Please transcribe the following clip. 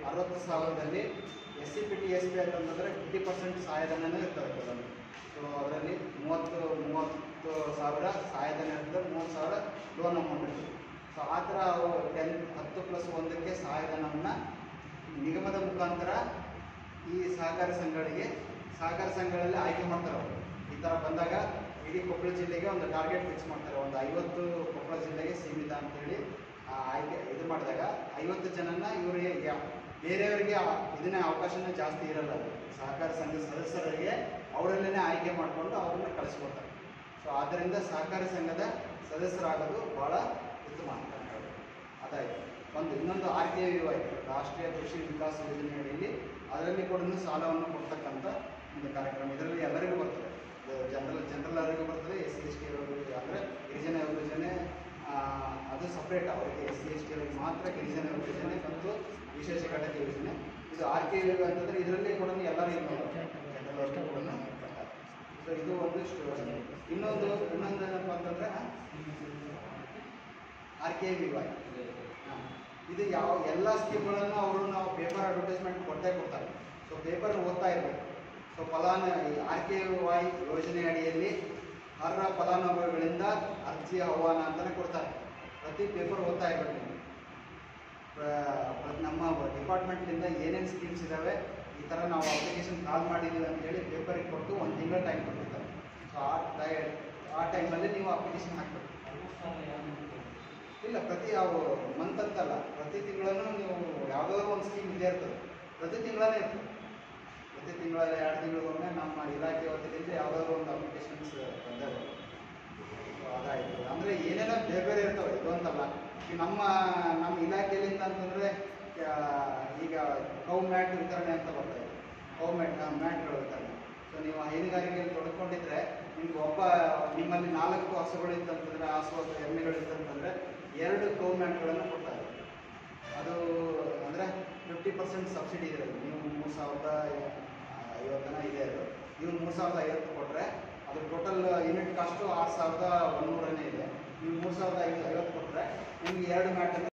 ಅರವತ್ತು ಸಾವಿರದಲ್ಲಿ S C P T S P ಅಂತಂದರೆ ಫಿಫ್ಟಿ ಪರ್ಸೆಂಟ್ ಸಹಾಯಧನನೇ ಇರ್ತದೆ ಕೆಲವೊಂದು ಸೊ ಅದರಲ್ಲಿ ಮೂವತ್ತು ಮೂವತ್ತು ಸಾವಿರ ಸಹಾಯಧನ ಇರ್ತದೆ ಮೂವತ್ತು ಸಾವಿರ ಲೋನ್ ಅಮೌಂಟ್ ಇರ್ತದೆ ಸೊ ಆ ಥರ ಅವು ಟೆನ್ ಹತ್ತು ಪ್ಲಸ್ ಒಂದಕ್ಕೆ ಸಹಾಯಧನವನ್ನು ನಿಗಮದ ಮುಖಾಂತರ ಈ ಸಹಕಾರ ಸಂಘಗಳಿಗೆ ಸಹಕಾರ ಸಂಘಗಳಲ್ಲಿ ಆಯ್ಕೆ ಮಾಡ್ತಾರೆ ಅವರು ಈ ಥರ ಬಂದಾಗ ಇಡೀ ಕೊಪ್ಪಳ ಜಿಲ್ಲೆಗೆ ಒಂದು ಟಾರ್ಗೆಟ್ ಫಿಕ್ಸ್ ಮಾಡ್ತಾರೆ ಒಂದು ಐವತ್ತು ಕೊಪ್ಪಳ ಜಿಲ್ಲೆಗೆ ಸೀಮಿತ ಅಂತೇಳಿ ಆ ಆಯ್ಕೆ ಇದು ಮಾಡಿದಾಗ ಐವತ್ತು ಜನನ ಇವರಿಗೆ ಯಾ- ಬೇರೆಯವರಿಗೆ ಆ- ಇದನ್ನ ಅವಕಾಶನೇ ಜಾಸ್ತಿ ಇರಲ್ಲ ಅದು. ಸಹಕಾರ ಸಂಘ ಸದಸ್ಯರಿಗೆ ಅವರಲ್ಲೇ ಆಯ್ಕೆ ಮಾಡಿಕೊಂಡು ಅವ್ರನ್ನ ಕಳಿಸ್ಕೊಡ್ತಾರೆ ಸೊ ಆದ್ದರಿಂದ ಸಹಕಾರ ಸಂಘದ ಸದಸ್ಯರಾಗೋದು ಭಾಳ ಉತ್ತಮ ಅಂತ ಹೇಳ್ಬೋದು. ಅದಾಯಿತು ಒಂದು ಇನ್ನೊಂದು ಆರ್ ಕೆ ಯು ಆಯಿತು ರಾಷ್ಟ್ರೀಯ ಕೃಷಿ ವಿಕಾಸ ಯೋಜನೆಯಲ್ಲಿ ಅದರಲ್ಲಿ ಕೂಡ ಸಾಲವನ್ನು ಕೊಡ್ತಕ್ಕಂಥ ಒಂದು ಕಾರ್ಯಕ್ರಮ ಇದರಲ್ಲಿ ಎಲ್ಲರಿಗೂ ಬರ್ತದೆ ಜನರಲ್ ಜನರಲ್ ಬರ್ತದೆ ಎಸ್ ಸಿ ಎಸ್ ಟಿ ಅವರಿಗೆ ಅಂದರೆ ಗಿರಿಜನ ಯೋಜನೆ ಆ, ಅದು ಸಪ್ರೇಟ್ ಅವರಿಗೆ ಎಸ್ ಸಿ ಎಸ್ ಟಿ ಅವರಿಗೆ ಮಾತ್ರ ಗಿರಿಜನ ಯೋಜನೆ ಮತ್ತು ವಿಶೇಷ ಘಟಕ ಯೋಜನೆ ಇದು ಆರ್ ಕೆ ಯು ಅಂತಂದರೆ ಇದರಲ್ಲಿ ಕೂಡ ಎಲ್ಲರೂ ಇನ್ವಾಲ್ವ್ ಜನರಲ್ ಕೂಡ ಬರ್ತಾರೆ ಸೊ ಇದು ಒಂದಿಷ್ಟು ಯೋಜನೆ ಇನ್ನೊಂದು ಇನ್ನೊಂದು ಏನಪ್ಪ ಅಂತಂದರೆ ಆರ್ ಕೆ ವಿ ವೈ ಇದು ಯಾವ ಎಲ್ಲ ಸ್ಕೀಮ್ಗಳನ್ನು ಅವರು ನಾವು ಪೇಪರ್ ಅಡ್ವರ್ಟೈಸ್ಮೆಂಟ್ ಕೊಟ್ಟೇ ಕೊಡ್ತಾರೆ ಸೊ ಪೇಪರ್ ಓದ್ತಾ ಇರಬೇಕು ಸೊ ಫಲಾನ ಆರ್ ಕೆ ವೈ ಯೋಜನೆ ಅಡಿಯಲ್ಲಿ ಅರ್ಹ ಫಲಾನುಭವಿಗಳಿಂದ ಅರ್ಜಿ ಆಹ್ವಾನ ಅಂತಲೇ ಕೊಡ್ತಾರೆ ಪ್ರತಿ ಪೇಪರ್ ಓದ್ತಾ ಇರಬೇಕು ನೀವು ಪ್ರ- ಪ್ರ- ನಮ್ಮ ಡಿಪಾರ್ಟ್ಮೆಂಟ್ಲಿಂದ ಏನೇನು ಸ್ಕೀಮ್ಸ್ ಇದ್ದಾವೆ ಈ ಥರ ನಾವು ಅಪ್ಲಿಕೇಶನ್ ಕಾಲ್ ಮಾಡಿದ್ದೀವಿ ಅಂತೇಳಿ ಪೇಪರಿಗೆ ಕೊಟ್ಟು ಒಂದು ತಿಂಗಳ ಟೈಮ್ ಕೊಟ್ಟಿರ್ತಾರೆ ಸೊ ಆ ಟೈ ಆ ಟೈಮಲ್ಲಿ ನೀವು ಅಪ್ಲಿಕೇಶನ್ ಹಾಕಬೇಕು ಇಲ್ಲ ಪ್ರತಿ ಯಾವ ಮಂತ್ ಅಂತಲ್ಲ ಪ್ರತಿ ತಿಂಗಳನ್ನು ನೀವು ಯಾವುದಾದ್ರು ಒಂದು ಸ್ಕೀಮ್ ಇದೇ ಇರ್ತದೆ ಪ್ರತಿ ತಿಂಗಳೇ ಇರ್ತದೆ ಪ್ರತಿ ತಿಂಗಳ ಎರಡು ತಿಂಗಳಿಗೊಮ್ಮೆ ನಮ್ಮ ಇಲಾಖೆ ವತಿಯಿಂದ ಯಾವುದಾದ್ರು ಒಂದು ಅಪ್ಲಿಕೇಶನ್ಸ್ ಬಂದೇ ಬರ್ತದೆ ಸೊ ಅದಾಯಿತು ಅಂದರೆ ಏನೇನೋ ಬೇರೆ ಬೇರೆ ಇರ್ತವೆ ಇದು ಅಂತಲ್ಲ ಈಗ ನಮ್ಮ ನಮ್ಮ ಇಲಾಖೆಯಲ್ಲಿಂದ ಅಂತಂದರೆ ಈಗ ಕೌ ಮ್ಯಾಟ್ ವಿತರಣೆ ಅಂತ ಬರ್ತದೆ ಕೌ ಮ್ಯಾಟ್ ಮ್ಯಾಟ್ಗಳು ವಿತರಣೆ ಸೊ ನೀವು ಹೈನುಗಾರಿಕೆಯಲ್ಲಿ ತೊಡ್ಕೊಂಡಿದ್ರೆ ನಿಮ್ಗೆ ಒಬ್ಬ ನಿಮ್ಮಲ್ಲಿ ನಾಲ್ಕು ಹಸುಗಳು ಇತ್ತಂತಂದರೆ ಹಸು ಅಥವಾ ಎಮ್ಮೆಗಳು ಇತ್ತಂತಂದರೆ ಎರಡು ಕೌ ಮ್ಯಾಟ್ಗಳನ್ನು ಕೊಡ್ತಾರೆ ಅದು ಅಂದರೆ ಫಿಫ್ಟಿ ಪರ್ಸೆಂಟ್ ಸಬ್ಸಿಡಿ ಇದೆ ನೀವು ಮೂರು ಸಾವಿರದ ಐವತ್ತನ ಇದೆ ಅದು ನೀವು ಮೂರು ಸಾವಿರದ ಐವತ್ತು ಕೊಟ್ಟರೆ ಅದು ಟೋಟಲ್ ಯೂನಿಟ್ ಕಾಸ್ಟು ಆರು ಸಾವಿರದ ಒಂದೂರನೇ ಇದೆ ನೀವು ಮೂರು ಸಾವಿರದ ಐದು ಐವತ್ತು ಕೊಟ್ಟರೆ ನಿಮ್ಗೆ ಎರಡು ಮ್ಯಾಟ್